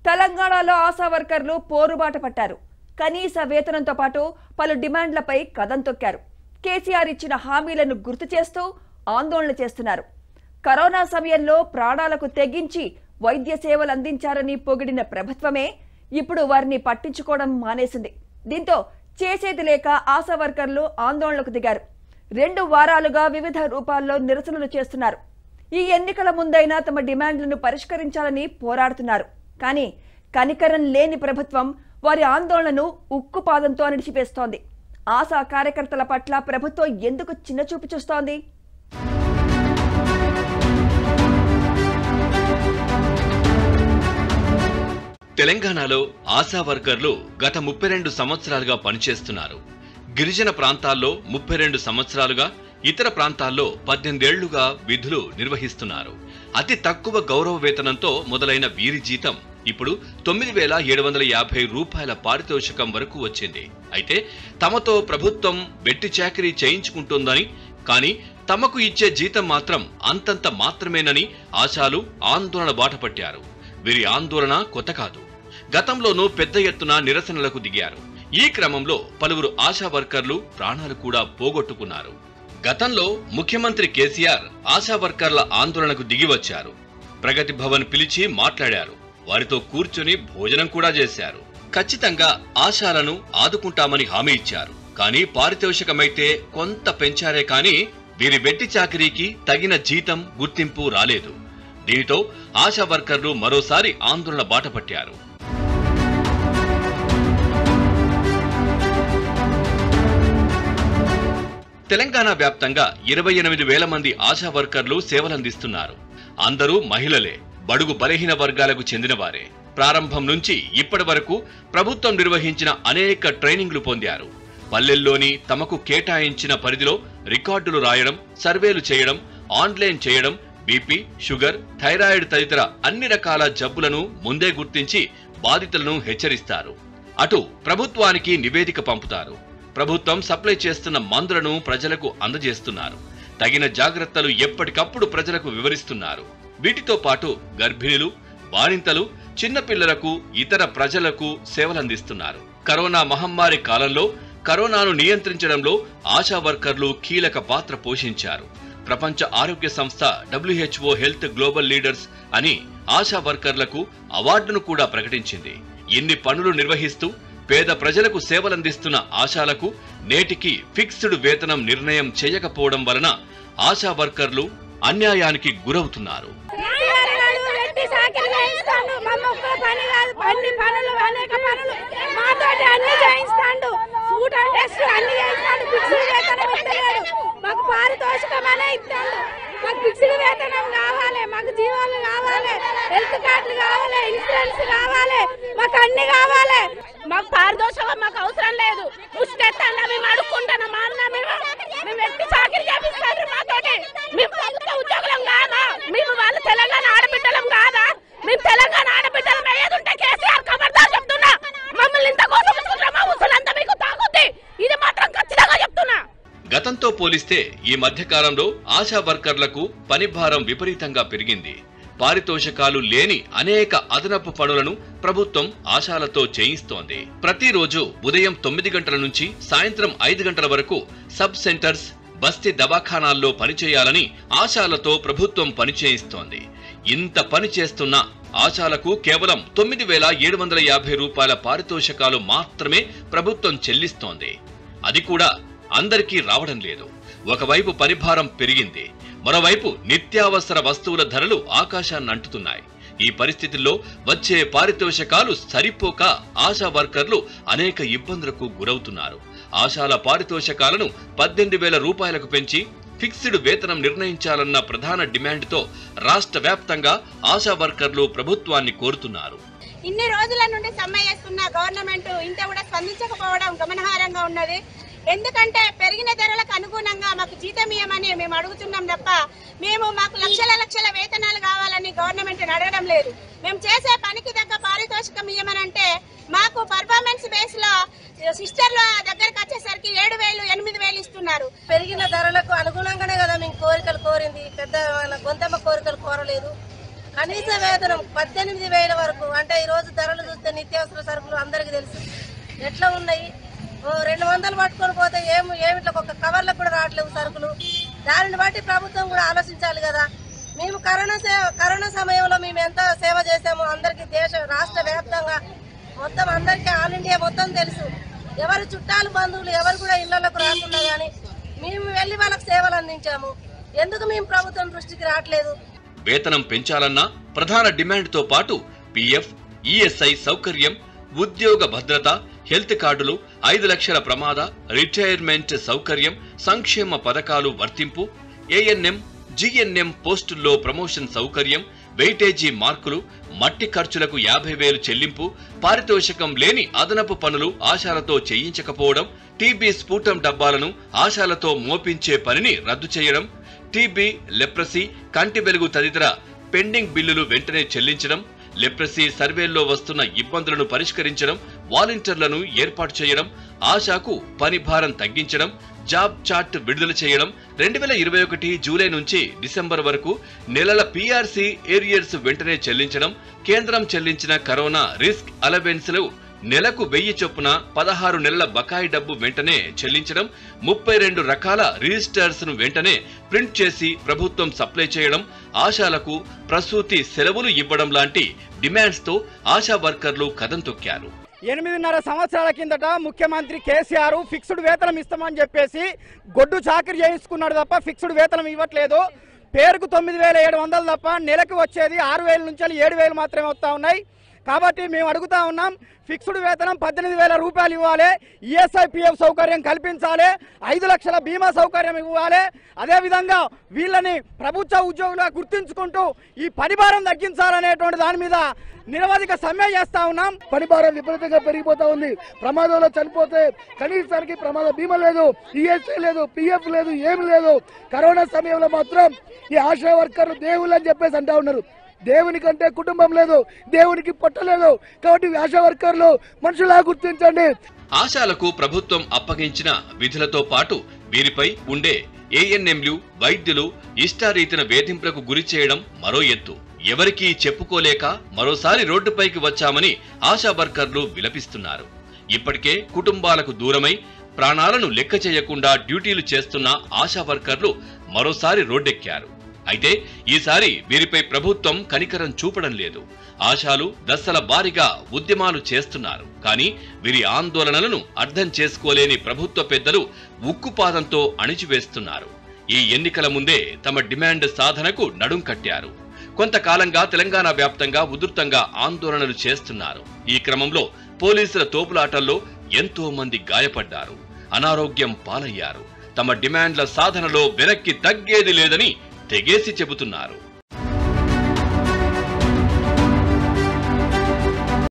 తెలంగాణలో ఆశా వర్కర్లు పోరుబాట పట్టారు కనీస వేతనంతో పాటు పలు డిమాండ్లపై కదం తొక్కారు కేసీఆర్ ఇచ్చిన హామీలను గుర్తు చేస్తూ ఆందోళన చేస్తున్నారు కరోనా సమయంలో ప్రాణాలకు తెగించి వైద్య సేవలు అందించారని పొగిడిన ప్రభుత్వమే ఇప్పుడు వారిని పట్టించుకోవడం మానేసింది దీంతో చేసేది లేక ఆశా వర్కర్లు ఆందోళనకు దిగారు రెండు వారాలుగా వివిధ రూపాల్లో నిరసనలు చేస్తున్నారు ఈ ఎన్నికల ముందైనా తమ డిమాండ్లను పరిష్కరించాలని పోరాడుతున్నారు కానీ కనికరం లేని ప్రభుత్వం వారి ఆందోళనను ఉక్కుపాదంతో నిడిచిపేస్తోంది ఆశా కార్యకర్తల పట్ల ప్రభుత్వం ఎందుకు చిన్నచూపు చూస్తోంది తెలంగాణలో ఆశా వర్కర్లు గత ముప్పై రెండు సంవత్సరాలుగా పనిచేస్తున్నారు గిరిజన ప్రాంతాల్లో ముప్పై రెండు సంవత్సరాలుగా ఇతర ప్రాంతాల్లో పద్దెనిమిదేళ్లుగా విధులు నిర్వహిస్తున్నారు అతి తక్కువ గౌరవ వేతనంతో మొదలైన వీరి జీతం ఇప్పుడు తొమ్మిది వేల ఏడు వందల యాభై రూపాయల పారితోషికం వరకు వచ్చింది అయితే తమతో ప్రభుత్వం వెట్టి చాకరీ చేయించుకుంటోందని కానీ తమకు ఇచ్చే జీతం మాత్రం అంతంత మాత్రమేనని ఆశాలు ఆందోళన బాటపట్టారు వీరి ఆందోళన కొత్త కాదు గతంలోనూ పెద్ద ఎత్తున నిరసనలకు దిగారు ఈ క్రమంలో పలువురు ఆశా వర్కర్లు ప్రాణాలు కూడా పోగొట్టుకున్నారు గతంలో ముఖ్యమంత్రి కేసీఆర్ ఆశా వర్కర్ల ఆందోళనకు దిగి వచ్చారు ప్రగతి భవన్ పిలిచి మాట్లాడారు వారితో కూర్చొని భోజనం కూడా చేశారు ఖచ్చితంగా ఆశాలను ఆదుకుంటామని హామీ ఇచ్చారు కానీ పారితోషికమైతే కొంత పెంచారే కానీ వీరి వెట్టి చాకరీకి తగిన జీతం గుర్తింపు రాలేదు దీనితో ఆశా వర్కర్లు మరోసారి ఆందోళన బాటపట్టారు తెలంగాణ వ్యాప్తంగా ఇరవై ఎనిమిది వేల మంది ఆశా వర్కర్లు సేవలందిస్తున్నారు అందరూ మహిళలే బడుగు బలహీన వర్గాలకు చెందినవారే ప్రారంభం నుంచి ఇప్పటి వరకు ప్రభుత్వం నిర్వహించిన అనేక ట్రైనింగ్లు పొందారు పల్లెల్లోని తమకు కేటాయించిన పరిధిలో రికార్డులు రాయడం సర్వేలు చేయడం ఆన్లైన్ చేయడం బీపీ షుగర్ థైరాయిడ్ తదితర అన్ని రకాల జబ్బులను ముందే గుర్తించి బాధితులను హెచ్చరిస్తారు అటు ప్రభుత్వానికి నివేదిక పంపుతారు ప్రభుత్వం సప్లై చేస్తున్న మందులను ప్రజలకు అందజేస్తున్నారు తగిన జాగ్రత్తలు ఎప్పటికప్పుడు ప్రజలకు వివరిస్తున్నారు వీటితో పాటు గర్భిణులు బాలింతలు చిన్నపిల్లలకు ఇతర ప్రజలకు సేవలందిస్తున్నారు కరోనా మహమ్మారి కాలంలో కరోనాను నియంత్రించడంలో ఆశా వర్కర్లు కీలక పాత్ర పోషించారు ప్రపంచ ఆరోగ్య సంస్థ డబ్ల్యూహెచ్ఓ హెల్త్ గ్లోబల్ లీడర్స్ అని ఆశా వర్కర్లకు అవార్డును కూడా ప్రకటించింది ఇన్ని పనులు నిర్వహిస్తూ పేద ప్రజలకు సేవలందిస్తున్న ఆశాలకు నేటికి ఫిక్స్డ్ వేతనం నిర్ణయం చేయకపోవడం వలన ఆశా వర్కర్లు అన్యాయానికి గురవుతున్నారు కేసీఆర్ గారు వెట్టి సాకిరి చేయిస్తాడు మా ఒక్క పని కాదు అన్ని పనులు అనేక పనులు మాతోటి అన్ని చేయిస్తాడు సూట్ అండ్ టెస్ట్ అన్ని చేయిస్తాడు ఫిక్స్డ్ వేతనం ఇస్తలేడు మాకు పారితోషికం అనే ఇస్తాడు మాకు ఫిక్స్డ్ వేతనం కావాలి మాకు జీవాలు కావాలి హెల్త్ కార్డులు కావాలి ఇన్సూరెన్స్ కావాలి మాకు అన్ని కావాలి మాకు పారితోషికం మాకు అవసరం లేదు ముష్టెత్తండి మేము అడుక్కుంటాను మా అన్న మేము మేము వెట్టి చాకరీ చేపిస్తాడు మాతోటి మేము ప్రభుత్వ ఉద్యోగులం కాదా మేము వాళ్ళు తెలంగాణ ఆడబిడ్డలం కాదా మేము తెలంగాణ ఆడబిడ్డలం అయ్యేది ఉంటే కేసీఆర్ ఖబర్దార్ చెప్తున్నా మమ్మల్ని ఇంత కోసం మా ఉసులంతా మీకు తాగుద్ది ఇది మాత్రం ఖచ్చితంగా చెప్తున్నా గతంతో పోలిస్తే ఈ మధ్య కాలంలో ఆశా వర్కర్లకు పని భారం విపరీతంగా పెరిగింది పారితోషకాలు లేని అనేక అదనపు పనులను ప్రభుత్వం ఆశాలతో చేయిస్తోంది ప్రతిరోజు ఉదయం తొమ్మిది గంటల నుంచి సాయంత్రం ఐదు గంటల వరకు సబ్ సెంటర్స్ బస్తీ దవాఖానాల్లో పనిచేయాలని ఆశాలతో ప్రభుత్వం పనిచేయిస్తోంది ఇంత పని చేస్తున్న ఆశాలకు కేవలం తొమ్మిది వేల ఏడు వందల యాభై రూపాయల పారితోషకాలు మాత్రమే ప్రభుత్వం చెల్లిస్తోంది అది కూడా అందరికీ రావడం లేదు ఒకవైపు పరిభారం పెరిగింది మరోవైపు నిత్యావసర వస్తువుల ధరలు ఆకాశాన్ని అంటుతున్నాయి ఈ పరిస్థితుల్లో వచ్చే పారితోషకాలు సరిపోక ఆశా వర్కర్లు అనేక ఇబ్బందులకు గురవుతున్నారు ఆశాల పారితోషకాలను పద్దెనిమిది వేల రూపాయలకు పెంచి ఫిక్స్డ్ వేతనం నిర్ణయించాలన్న ప్రధాన డిమాండ్తో రాష్ట్ర వ్యాప్తంగా ఆశా వర్కర్లు ప్రభుత్వాన్ని కోరుతున్నారు ఇన్ని రోజుల నుండి సమ్మె చేస్తున్న గవర్నమెంట్ ఇంత కూడా స్పందించకపోవడం గమనార్హంగా ఉన్నది ఎందుకంటే పెరిగిన ధరలకు అనుగుణంగా మాకు జీతం ఇవ్వమని మేము అడుగుతున్నాం తప్ప మేము మాకు లక్షల లక్షల వేతనాలు కావాలని గవర్నమెంట్ అడగడం లేదు మేము చేసే పనికి తగ్గ పారితోషికం ఇవ్వమనంటే మాకు పర్ఫార్మెన్స్ బేస్ లో సిస్టర్ల దగ్గరకు వచ్చేసరికి ఏడు వేలు ఎనిమిది వేలు ఇస్తున్నారు పెరిగిన ధరలకు అనుగుణంగానే కదా మేము కోరికలు కోరింది పెద్ద మన గొంతమ్మ కోరికలు కోరలేదు కనీస వేతనం పద్దెనిమిది వేల వరకు అంటే ఈ రోజు ధర నిత్యావసర సరుకులు అందరికీ తెలుసు ఎట్లా ఉన్నాయి ఓ రెండు వందలు పట్టుకొని పోతే ఏమి ఏమిట్లా ఒక కవర్లకు కూడా రావట్లేవు సరుకులు దానిని బట్టి ప్రభుత్వం కూడా ఆలోచించాలి కదా మేము కరోనా సేవ కరోనా సమయంలో మేము ఎంత సేవ చేసామో అందరికీ దేశ రాష్ట్ర వ్యాప్తంగా మొత్తం అందరికీ ఆల్ ఇండియా మొత్తం తెలుసు ఎవరు చుట్టాలు బంధువులు ఎవరు కూడా ఇళ్లకు రాకుండా కానీ మేము వెళ్ళి వాళ్ళకి సేవలు అందించాము ఎందుకు మేము ప్రభుత్వం దృష్టికి రావట్లేదు వేతనం పెంచాలన్న ప్రధాన డిమాండ్తో పాటు పీఎఫ్ ఈఎస్ఐ సౌకర్యం ఉద్యోగ భద్రత హెల్త్ కార్డులు ఐదు లక్షల ప్రమాద రిటైర్మెంట్ సౌకర్యం సంక్షేమ పథకాలు వర్తింపు ఏఎన్ఎం జిఎన్ఎం పోస్టుల్లో ప్రమోషన్ సౌకర్యం వెయిటేజీ మార్కులు మట్టి ఖర్చులకు యాభై వేలు చెల్లింపు పారితోషికం లేని అదనపు పనులు ఆశాలతో చేయించకపోవడం టీబీ స్ఫూటం డబ్బాలను ఆశాలతో మోపించే పనిని రద్దు చేయడం టీబీ లెప్రసీ కంటి వెలుగు తదితర పెండింగ్ బిల్లులు వెంటనే చెల్లించడం లెప్రసీ సర్వేల్లో వస్తున్న ఇబ్బందులను పరిష్కరించడం వాలంటీర్లను ఏర్పాటు చేయడం ఆశాకు పని భారం తగ్గించడం జాబ్ చార్ట్ విడుదల చేయడం రెండు వేల ఇరవై ఒకటి జూలై నుంచి డిసెంబర్ వరకు నెలల పీఆర్సీ ఏరియర్స్ వెంటనే చెల్లించడం కేంద్రం చెల్లించిన కరోనా రిస్క్ అలవెన్స్లు నెలకు వెయ్యి చొప్పున పదహారు నెలల బకాయి డబ్బు వెంటనే చెల్లించడం ముప్పై రెండు రకాల రిజిస్టర్స్ ను వెంటనే ప్రింట్ చేసి ప్రభుత్వం సప్లై చేయడం ఆశాలకు ప్రసూతి సెలవులు ఇవ్వడం లాంటి డిమాండ్స్ తో ఆశా వర్కర్లు కదం తొక్కారు ఎనిమిదిన్నర సంవత్సరాల కిందట ముఖ్యమంత్రి కేసీఆర్ ఫిక్స్డ్ వేతనం ఇస్తామని చెప్పేసి గొడ్డు చాకరీ చేయించుకున్నాడు తప్ప ఫిక్స్డ్ వేతనం ఇవ్వట్లేదు పేరుకు తొమ్మిది వేల ఏడు వందలు తప్ప నెలకు వచ్చేది ఆరు వేల నుంచి ఏడు వేలు మాత్రమే వస్తూ ఉన్నాయి కాబట్టి మేము అడుగుతా ఉన్నాం ఫిక్స్డ్ వేతనం పద్దెనిమిది వేల రూపాయలు ఇవ్వాలి ఈఎస్ఐ పిఎఫ్ సౌకర్యం కల్పించాలి ఐదు లక్షల బీమా సౌకర్యం ఇవ్వాలి అదేవిధంగా వీళ్ళని ప్రభుత్వ ఉద్యోగులుగా గుర్తించుకుంటూ ఈ పరిభారం తగ్గించాలనేటువంటి దాని మీద నిరవధిక సమ్మె చేస్తా ఉన్నాం పని భారం విపరీతంగా పెరిగిపోతా ఉంది ప్రమాదంలో చనిపోతే కనీసానికి ప్రమాద బీమా లేదు ఈఎస్ఐ లేదు పిఎఫ్ లేదు ఏమి లేదు కరోనా సమయంలో మాత్రం ఈ ఆశా వర్కర్లు దేవుళ్ళు అని చెప్పేసి అంటా ఉన్నారు దేవుని కంటే కుటుంబం లేదు దేవునికి పొట్టలేదు కాబట్టి ఈ ఆశా వర్కర్లు మనుషులా గుర్తించండి ఆశాలకు ప్రభుత్వం అప్పగించిన విధులతో పాటు వీరిపై ఉండే ఏఎన్ఎంలు వైద్యులు ఇష్టారీతిన వేధింపులకు గురి చేయడం మరో ఎత్తు ఎవరికీ చెప్పుకోలేక మరోసారి రోడ్డుపైకి వచ్చామని ఆశా వర్కర్లు విలపిస్తున్నారు ఇప్పటికే కుటుంబాలకు దూరమై ప్రాణాలను లెక్క చేయకుండా డ్యూటీలు చేస్తున్న ఆశా వర్కర్లు మరోసారి రోడ్డెక్కారు అయితే ఈసారి వీరిపై ప్రభుత్వం కనికరం చూపడం లేదు ఆశాలు దశల వారీగా ఉద్యమాలు చేస్తున్నారు కానీ వీరి ఆందోళనలను అర్థం చేసుకోలేని ప్రభుత్వ పెద్దలు ఉక్కుపాదంతో అణిచివేస్తున్నారు ఈ ఎన్నికల ముందే తమ డిమాండ్ సాధనకు నడుం కట్టారు కొంతకాలంగా తెలంగాణ వ్యాప్తంగా ఉధృతంగా ఆందోళనలు చేస్తున్నారు ఈ క్రమంలో పోలీసుల తోపులాటల్లో ఎంతో మంది గాయపడ్డారు అనారోగ్యం పాలయ్యారు తమ డిమాండ్ల సాధనలో వెనక్కి తగ్గేది లేదని తెగేసి చెబుతున్నారు